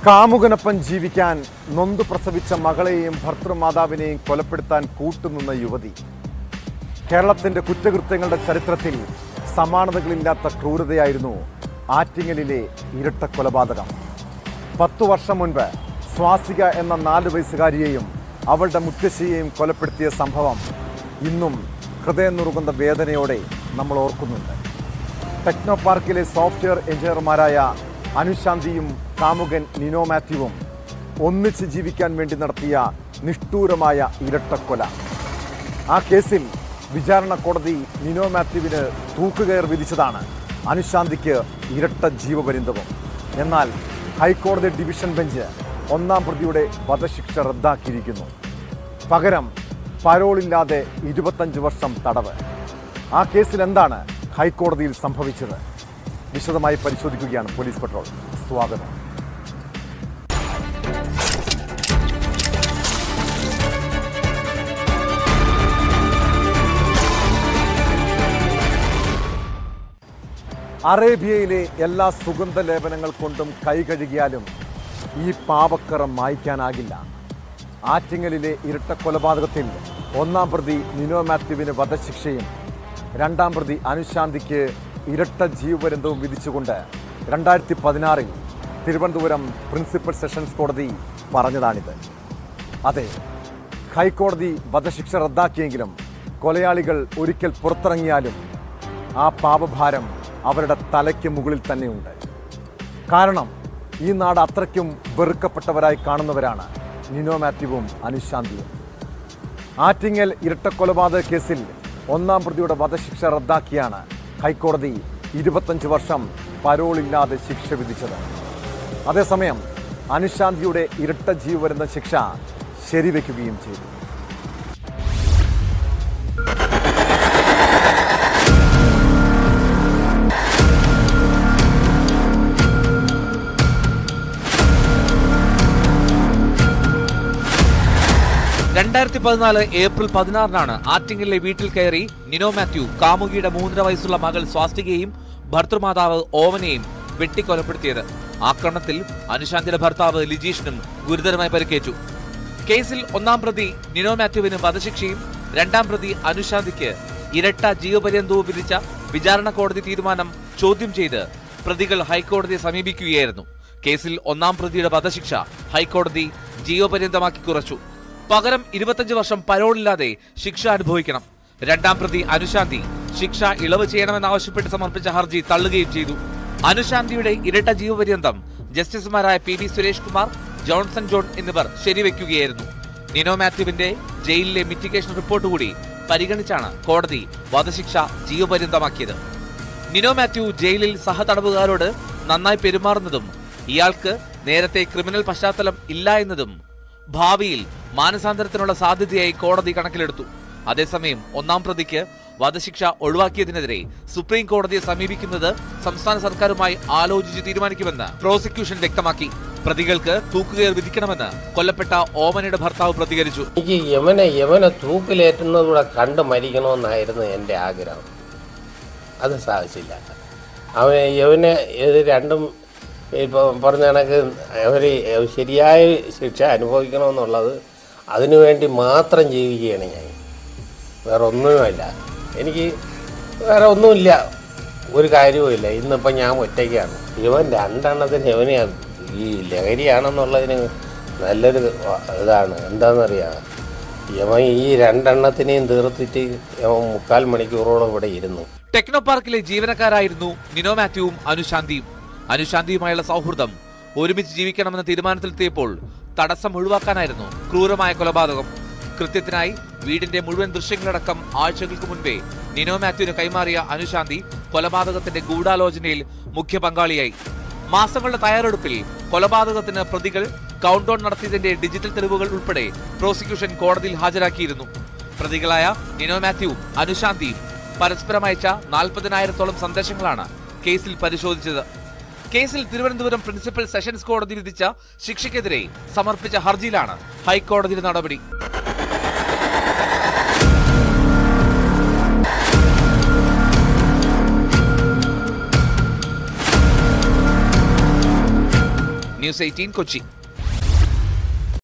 കാമുകനൊപ്പം ജീവിക്കാൻ നൊന്തു പ്രസവിച്ച മകളെയും ഭർത്തൃമാതാവിനെയും കൊലപ്പെടുത്താൻ കൂട്ടുനിന്ന യുവതി കേരളത്തിന്റെ കുറ്റകൃത്യങ്ങളുടെ ചരിത്രത്തിൽ സമാനതകളില്ലാത്ത ക്രൂരതയായിരുന്നു ആറ്റിങ്ങലിലെ ഇരട്ട കൊലപാതകം പത്തു വർഷം മുൻപ് സ്വാസിക എന്ന നാല് വയസ്സുകാരിയെയും അവളുടെ മുത്തശ്ശിയെയും കൊലപ്പെടുത്തിയ സംഭവം ഇന്നും ഹൃദയം നുറുകുന്ന വേദനയോടെ നമ്മൾ ഓർക്കുന്നുണ്ട് ടെക്നോ പാർക്കിലെ സോഫ്റ്റ്വെയർ എഞ്ചിനീയർമാരായ അനുശാന്തിയും കാമുകൻ നിനോ മാത്യുവും ഒന്നിച്ച് ജീവിക്കാൻ വേണ്ടി നടത്തിയ നിഷ്ഠൂരമായ ഇരട്ടക്കൊല ആ കേസിൽ വിചാരണ കോടതി നിനോ മാത്യുവിന് തൂക്കുകയർ വിധിച്ചതാണ് അനുശാന്തിക്ക് ഇരട്ട ജീവപര്യന്തവും എന്നാൽ ഹൈക്കോടതി ഡിവിഷൻ ബെഞ്ച് ഒന്നാം പ്രതിയുടെ വധശിക്ഷ റദ്ദാക്കിയിരിക്കുന്നു പകരം പരോളില്ലാതെ ഇരുപത്തഞ്ച് വർഷം തടവ് ആ കേസിൽ എന്താണ് ഹൈക്കോടതിയിൽ സംഭവിച്ചത് വിശദമായി പരിശോധിക്കുകയാണ് പോലീസ് പട്രോൾ സ്വാഗതം അറേബ്യയിലെ എല്ലാ സുഗന്ധ ലേപനങ്ങൾ കൊണ്ടും കൈ കഴുകിയാലും ഈ പാപക്കറ മായ്ക്കാനാകില്ല ആറ്റിങ്ങലിലെ ഇരട്ട കൊലപാതകത്തിൽ ഒന്നാം പ്രതി നിനോ മാത്യുവിന് വധശിക്ഷയും രണ്ടാം പ്രതി അനുശാന്തിക്ക് ഇരട്ട ജീവപര്യന്തവും വിധിച്ചുകൊണ്ട് രണ്ടായിരത്തി പതിനാറിൽ തിരുവനന്തപുരം പ്രിൻസിപ്പൽ സെഷൻസ് കോടതി പറഞ്ഞതാണിത് അതെ ഹൈക്കോടതി വധശിക്ഷ റദ്ദാക്കിയെങ്കിലും കൊലയാളികൾ ഒരിക്കൽ പുറത്തിറങ്ങിയാലും ആ പാപഭാരം അവരുടെ തലയ്ക്ക് മുകളിൽ തന്നെയുണ്ട് കാരണം ഈ നാട് അത്രയ്ക്കും വെറുക്കപ്പെട്ടവരായി കാണുന്നവരാണ് നിനോ മാത്യുവും അനുശാന്തിയും ആറ്റിങ്ങൽ ഇരട്ടക്കൊലപാതക കേസിൽ ഒന്നാം പ്രതിയുടെ വധശിക്ഷ റദ്ദാക്കിയാണ് ഹൈക്കോടതി ഇരുപത്തഞ്ച് വർഷം പരോളില്ലാതെ ശിക്ഷ വിധിച്ചത് അതേസമയം അനുശാന്തിയുടെ ഇരട്ട ജീവപര്യന്ത ശിക്ഷ ശരിവെക്കുകയും ചെയ്തു രണ്ടായിരത്തി പതിനാല് ഏപ്രിൽ പതിനാറിനാണ് ആറ്റിങ്ങലിലെ വീട്ടിൽ കയറി നിനോ മാത്യു കാമുകിയുടെ മൂന്നര വയസ്സുള്ള മകൾ സ്വാസ്തികയെയും ഭർത്തൃമാതാവ് ഓവനെയും വെട്ടിക്കൊലപ്പെടുത്തിയത് ആക്രമണത്തിൽ അനുശാന്തിയുടെ ഭർത്താവ് ലിജീഷിനും ഗുരുതരമായി പരിക്കേറ്റു കേസിൽ ഒന്നാം പ്രതി നിനോ മാത്യുവിന് വധശിക്ഷയും രണ്ടാം പ്രതി അനുശാന്തിക്ക് ഇരട്ട ജീവപര്യന്തവും വിധിച്ച വിചാരണ കോടതി തീരുമാനം ചോദ്യം ചെയ്ത് പ്രതികൾ ഹൈക്കോടതിയെ സമീപിക്കുകയായിരുന്നു കേസിൽ ഒന്നാം പ്രതിയുടെ വധശിക്ഷ ഹൈക്കോടതി ജീവപര്യന്തമാക്കി കുറച്ചു പകരം ഇരുപത്തഞ്ച് വർഷം പരോളില്ലാതെ ശിക്ഷ അനുഭവിക്കണം രണ്ടാം പ്രതി അനുശാന്തി ശിക്ഷ ഇളവ് ചെയ്യണമെന്നാവശ്യപ്പെട്ട് സമർപ്പിച്ച ഹർജി തള്ളുകയും ചെയ്തു അനുശാന്തിയുടെ ഇരട്ട ജീവപര്യന്തം ജസ്റ്റിസുമാരായ P V Suresh Kumar Johnson John എന്നിവർ ശരിവെക്കുകയായിരുന്നു നിനോ മാത്യുവിന്റെ ജയിലിലെ മിറ്റിഗേഷൻ റിപ്പോർട്ട് കൂടി പരിഗണിച്ചാണ് കോടതി വധശിക്ഷ ജീവപര്യന്തമാക്കിയത് നിനോ മാത്യു ജയിലിൽ സഹതടവുകാരോട് നന്നായി പെരുമാറുന്നതും ഇയാൾക്ക് നേരത്തെ ക്രിമിനൽ പശ്ചാത്തലം ഇല്ല എന്നതും ഭാവിയിൽ മാനസാന്തരത്തിനുള്ള സാധ്യതയായി കോടതി കണക്കിലെടുത്തു അതേസമയം ഒന്നാം പ്രതിക്ക് വധശിക്ഷ ഒഴിവാക്കിയതിനെതിരെ സുപ്രീം കോടതിയെ സമീപിക്കുന്നത് സംസ്ഥാന സർക്കാരുമായി ആലോചിച്ച് തീരുമാനിക്കുമെന്ന് പ്രോസിക്യൂഷൻ വ്യക്തമാക്കി പ്രതികൾക്ക് തൂക്കുകയർ വിധിക്കണമെന്ന് കൊല്ലപ്പെട്ട ഓമനയുടെ ഭർത്താവ് പ്രതികരിച്ചു എനിക്ക് യമനെ യമനെ തൂക്കിലേറ്റുന്നതൂടെ കണ്ട് മരിക്കണമെന്നായിരുന്നു എൻ്റെ ആഗ്രഹം അത് സാധിച്ചില്ല അവൻ യവനെ ഇത് രണ്ടും ഇപ്പോൾ പറഞ്ഞ കണക്ക് അവർ ശരിയായ ശിക്ഷ അനുഭവിക്കണമെന്നുള്ളത് അതിനുവേണ്ടി മാത്രം ജീവിക്കുകയാണ് ഞാൻ വേറെ ഒന്നുമില്ല എനിക്ക് വേറെ ഒന്നുമില്ല ഒരു കാര്യവുമില്ല ഇന്നിപ്പം ഞാൻ ഒറ്റയ്ക്കാണ് ഇവൻ രണ്ടെണ്ണത്തിന് ഇവന് ഈ ലഹരിയാണെന്നുള്ളതിന് നല്ലൊരു ഇതാണ് എന്താണെന്നറിയാം ഇവൻ ഈ രണ്ടെണ്ണത്തിനെയും തീർത്തിട്ട് ഇവൻ മുക്കാൽ മണിക്കൂറോളം ഇവിടെ ഇരുന്നു ടെക്നോ പാർക്കിലെ ജീവനക്കാരായിരുന്നു നിനോ മാത്യുവും അനുശാന്തിയും അനുശാന്തിയുമായുള്ള സൗഹൃദം ഒരുമിച്ച് ജീവിക്കണമെന്ന തീരുമാനത്തിലെത്തിയപ്പോൾ തടസ്സം ഒഴിവാക്കാനായിരുന്നു ക്രൂരമായ കൊലപാതകം കൃത്യത്തിനായി വീടിന്റെ മുഴുവൻ ദൃശ്യങ്ങളടക്കം ആഴ്ചകൾക്ക് മുൻപേ നിനോ മാത്യുവിന് കൈമാറിയ അനുശാന്തി കൊലപാതകത്തിന്റെ ഗൂഢാലോചനയിൽ മുഖ്യ പങ്കാളിയായി മാസങ്ങളുടെ തയ്യാറെടുപ്പിൽ കൊലപാതകത്തിന് പ്രതികൾ കൗണ്ട് ഡൗൺ നടത്തിയതിന്റെ ഡിജിറ്റൽ തെളിവുകൾ ഉൾപ്പെടെ പ്രോസിക്യൂഷൻ കോടതിയിൽ ഹാജരാക്കിയിരുന്നു പ്രതികളായ നിനോ മാത്യുവും അനുശാന്തിയും പരസ്പരം അയച്ച നാൽപ്പതിനായിരത്തോളം സന്ദേശങ്ങളാണ് കേസിൽ പരിശോധിച്ചത് കേസിൽ തിരുവനന്തപുരം പ്രിൻസിപ്പൽ സെഷൻസ് കോടതി വിധിച്ച ശിക്ഷയ്ക്കെതിരെ സമർപ്പിച്ച ഹർജിയിലാണ് ഹൈക്കോടതിയുടെ നടപടി ന്യൂസ് എയ്റ്റീൻ കൊച്ചി